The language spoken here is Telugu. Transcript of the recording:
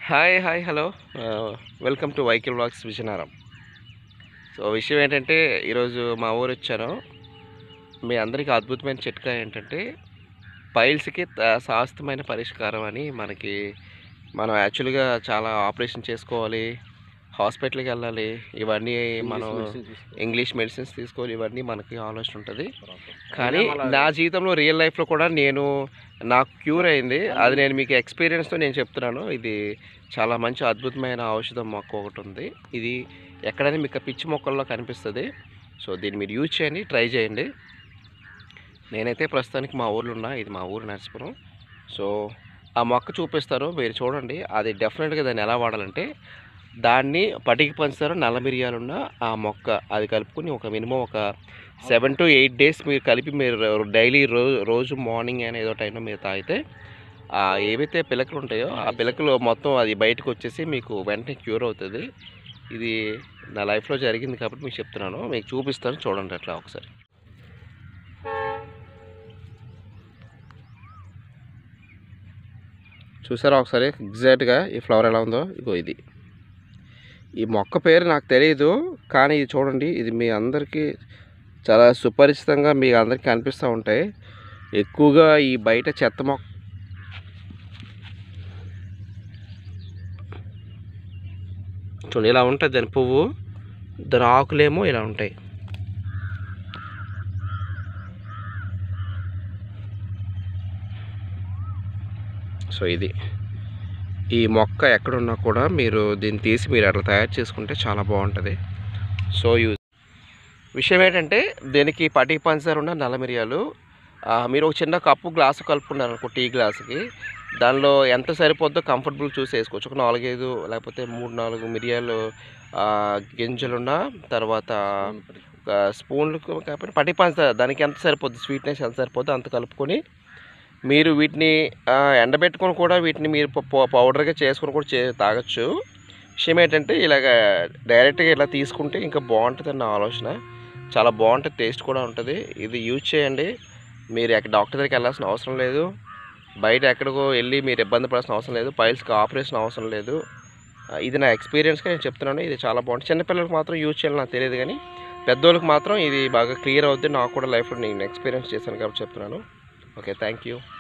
hi hi hello welcome to vehicle blogs Vizianagaram so విషయం ఏంటంటే ఈరోజు మా ఊరు వచ్చాను మీ అందరికీ అద్భుతమైన చిట్కా ఏంటంటే పైల్స్కి త- శాశ్వతమైన పరిష్కారం అని మనకి మనం యాక్చువల్గా చాలా ఆపరేషన్ చేసుకోవాలి హాస్పిటల్కి వెళ్ళాలి ఇవన్నీ మనం ఇంగ్లీష్ మెడిసిన్స్ తీసుకోవాలి ఇవన్నీ మనకి ఆలోచన ఉంటుంది కానీ నా జీవితంలో రియల్ లైఫ్లో కూడా నేను నాకు క్యూర్ అయింది అది నేను మీకు ఎక్స్పీరియన్స్తో నేను చెప్తున్నాను ఇది చాలా మంచి అద్భుతమైన ఔషధం మొక్క ఒకటి ఉంది ఇది ఎక్కడైనా మీకు పిచ్చి మొక్కల్లో కనిపిస్తుంది సో దీన్ని మీరు యూజ్ చేయండి ట్రై చేయండి నేనైతే ప్రస్తుతానికి మా ఊర్లో ఉన్నా ఇది మా ఊరు నరసిపురం సో ఆ మొక్క చూపిస్తారు మీరు చూడండి అది డెఫినెట్గా దాన్ని ఎలా వాడాలంటే దాన్ని పటికి పంచుతారు నల్ల మిరియాలున్న ఆ మొక్క అది కలుపుకొని ఒక మినిమం ఒక సెవెన్ టు ఎయిట్ డేస్ మీరు కలిపి మీరు డైలీ రోజు రోజు మార్నింగ్ అయినా ఏదో టైంలో మీరు తాగితే ఆ ఏవైతే పిలకలు ఉంటాయో ఆ పిలకలు మొత్తం అది బయటకు వచ్చేసి మీకు వెంటనే క్యూర్ అవుతుంది ఇది నా లైఫ్లో జరిగింది కాబట్టి మీకు చెప్తున్నాను మీకు చూపిస్తాను చూడండి అట్లా ఒకసారి చూసారా ఒకసారి ఎగ్జాక్ట్గా ఈ ఫ్లవర్ ఎలా ఉందో ఇగో ఇది ఈ మొక్క పేరు నాకు తెలియదు కానీ ఇది చూడండి ఇది మీ అందరికీ చాలా సుపరిచితంగా మీ అందరికీ కనిపిస్తూ ఉంటాయి ఎక్కువగా ఈ బయట చెత్త మొక్క చూడండి ఇలా ఉంటుంది దాని పువ్వు దాని ఆకులేమో ఇలా ఉంటాయి సో ఇది ఈ మొక్క ఎక్కడున్నా కూడా మీరు దీన్ని తీసి మీరు అట్లా తయారు చేసుకుంటే చాలా బాగుంటుంది సో యూజ్ విషయం ఏంటంటే దీనికి పటి పంచదార ఉన్న నల్ల మిరియాలు ఆ, మీరు ఒక చిన్న కప్పు గ్లాసు కలుపుకున్నారు అనుకో టీ గ్లాసుకి దానిలో ఎంత సరిపోద్దో కంఫర్టబుల్ చూసి వేసుకోవచ్చు ఒక నాలుగైదు లేకపోతే మూడు నాలుగు మిరియాలు ఆ, గింజలున్న తర్వాత ఒక స్పూన్లు కాకపోతే పటి పంచదార దానికి ఎంత సరిపోద్ది స్వీట్నెస్ ఎంత సరిపోద్దో అంత కలుపుకొని మీరు వీటిని ఆ, ఎండబెట్టుకొని కూడా వీటిని మీరు ప- ప- పౌడర్గా చేసుకొని కూడా చే తాగొచ్చు విషయం ఏంటంటే ఇలాగ డైరెక్ట్గా ఇలా తీసుకుంటే ఇంకా బాగుంటుంది నా ఆలోచన చాలా బాగుంటుంది టేస్ట్ కూడా ఉంటుంది ఇది యూజ్ చేయండి మీరు ఎక్కడ డాక్టర్ దగ్గరికి వెళ్ళాల్సిన అవసరం లేదు బయట ఎక్కడికో వెళ్ళి మీరు ఇబ్బంది పడాల్సిన అవసరం లేదు పైల్స్కి ఆపరేషన్ అవసరం లేదు ఆ, ఇది నా ఎక్స్పీరియన్స్గా నేను చెప్తున్నాను ఇది చాలా బాగుంటుంది చిన్నపిల్లలకు మాత్రం యూజ్ చేయాలి నాకు తెలియదు కానీ పెద్దోళ్ళకి మాత్రం ఇది బాగా క్లియర్ అవుద్ది నాకు కూడా లైఫ్లో నేను ఎక్స్పీరియన్స్ చేశాను కాబట్టి చెప్తున్నాను ఓకే థ్యాంక్ యూ